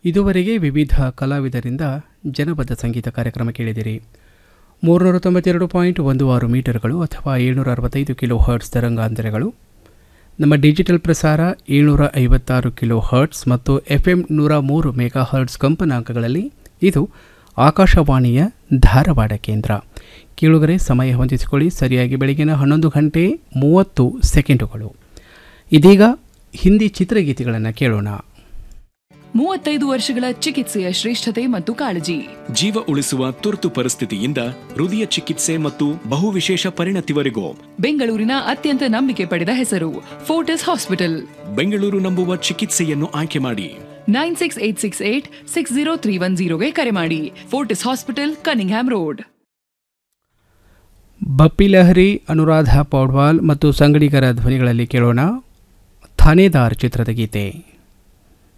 ಇದುವರೆಗೆ ವಿವಿಧ ಕಲಾವಿದರಿಂದ ಜನಪದ ಸಂಗೀತ ಕಾರ್ಯಕ್ರಮ ಕೇಳಿದಿರಿ ಮೂರುನೂರ ತೊಂಬತ್ತೆರಡು ಪಾಯಿಂಟ್ ಒಂದು ಆರು ಮೀಟರ್ಗಳು ಅಥವಾ ಏಳ್ನೂರ ಅರವತ್ತೈದು ಕಿಲೋ ಹರ್ಟ್ಸ್ ತರಂಗಾಂತರಗಳು ನಮ್ಮ ಡಿಜಿಟಲ್ ಪ್ರಸಾರ ಏಳ್ನೂರ ಐವತ್ತಾರು ಕಿಲೋ ಹರ್ಟ್ಸ್ ಮತ್ತು ಎಫ್ ಎಂ ನೂರ ಮೂರು ಮೆಗಾ ಹರ್ಟ್ಸ್ ಕಂಪನಾಂಕಗಳಲ್ಲಿ ಇದು ಆಕಾಶವಾಣಿಯ ಧಾರವಾಡ ಕೇಂದ್ರ ಕೇಳುಗರೆ ಸಮಯ ಹೊಂದಿಸಿಕೊಳ್ಳಿ ಸರಿಯಾಗಿ ಬೆಳಗಿನ ಹನ್ನೊಂದು ಗಂಟೆ ಮೂವತ್ತು ಸೆಕೆಂಡುಗಳು ಇದೀಗ ಹಿಂದಿ ಚಿತ್ರಗೀತೆಗಳನ್ನು ಕೇಳೋಣ ಮೂವತ್ತೈದು ವರ್ಷಗಳ ಚಿಕಿತ್ಸೆಯ ಶ್ರೇಷ್ಠತೆ ಮತ್ತು ಕಾಳಜಿ ಜೀವ ಉಳಿಸುವ ತುರ್ತು ಪರಿಸ್ಥಿತಿಯಿಂದ ಹೃದಯ ಚಿಕಿತ್ಸೆ ಮತ್ತು ಬಹುವಿಶೇಷ ಪರಿಣತಿವರೆಗೂ ಬೆಂಗಳೂರಿನ ಅತ್ಯಂತ ನಂಬಿಕೆ ಪಡೆದ ಹೆಸರು ಫೋರ್ಟಿಸ್ ಹಾಸ್ಪಿಟಲ್ ಬೆಂಗಳೂರು ನಂಬುವ ಚಿಕಿತ್ಸೆಯನ್ನು ಆಯ್ಕೆ ಮಾಡಿ nine six eight six eight six zero three one ಜೀರೋಗೆ ಕರೆ ಮಾಡಿ Fortis hospital Cunningham road Bappi Lahiri Anuradha Paudwal ಮತ್ತು ಸಂಗಡಿಗರ ಧ್ವನಿಗಳಲ್ಲಿ ಕೇಳೋಣ ಥಾನೇದಾರ್ ಚಿತ್ರದ ಗೀತೆ